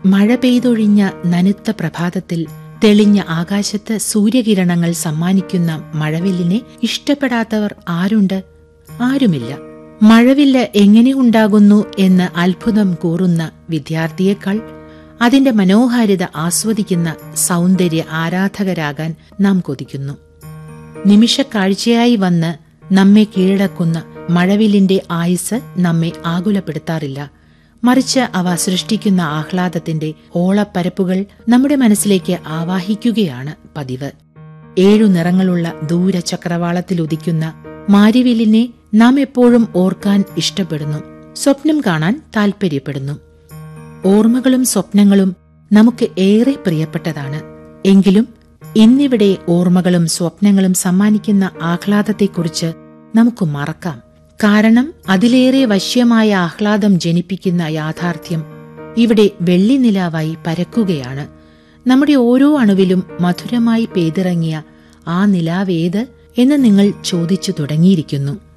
മഴ പെയ്തൊഴിഞ്ഞ നനുത്ത പ്രഭാതത്തിൽ തെളിഞ്ഞ ആകാശത്ത് സൂര്യകിരണങ്ങൾ സമ്മാനിക്കുന്ന മഴവില്ലിനെ ഇഷ്ടപ്പെടാത്തവർ ആരുണ്ട് ആരുമില്ല മഴവില്ല് എങ്ങനെ ഉണ്ടാകുന്നു എന്ന് അത്ഭുതം കൂറുന്ന വിദ്യാർത്ഥിയേക്കാൾ അതിന്റെ മനോഹാരിത ആസ്വദിക്കുന്ന സൗന്ദര്യ ആരാധകരാകാൻ നാം കൊതിക്കുന്നു നിമിഷക്കാഴ്ചയായി വന്ന് നമ്മെ കീഴടക്കുന്ന മഴവില്ലിന്റെ ആയുസ് നമ്മെ ആകുലപ്പെടുത്താറില്ല മറിച്ച് അവ സൃഷ്ടിക്കുന്ന ആഹ്ലാദത്തിന്റെ ഓളപ്പരപ്പുകൾ നമ്മുടെ മനസ്സിലേക്ക് ആവാഹിക്കുകയാണ് പതിവ് ഏഴു നിറങ്ങളുള്ള ദൂരചക്രവാളത്തിൽ ഉദിക്കുന്ന മാരിവില്ലിനെ നാം എപ്പോഴും ഓർക്കാൻ ഇഷ്ടപ്പെടുന്നു സ്വപ്നം കാണാൻ താൽപ്പര്യപ്പെടുന്നു ഓർമ്മകളും സ്വപ്നങ്ങളും നമുക്ക് ഏറെ പ്രിയപ്പെട്ടതാണ് എങ്കിലും ഇന്നിവിടെ ഓർമ്മകളും സ്വപ്നങ്ങളും സമ്മാനിക്കുന്ന ആഹ്ലാദത്തെക്കുറിച്ച് നമുക്ക് മറക്കാം കാരണം അതിലേറെ വശ്യമായ ആഹ്ലാദം ജനിപ്പിക്കുന്ന യാഥാർത്ഥ്യം ഇവിടെ വെള്ളിനിലാവായി പരക്കുകയാണ് നമ്മുടെ ഓരോ അണുവിലും മധുരമായി പെയ്തിറങ്ങിയ ആ നിലാവേത് എന്ന് നിങ്ങൾ ചോദിച്ചു തുടങ്ങിയിരിക്കുന്നു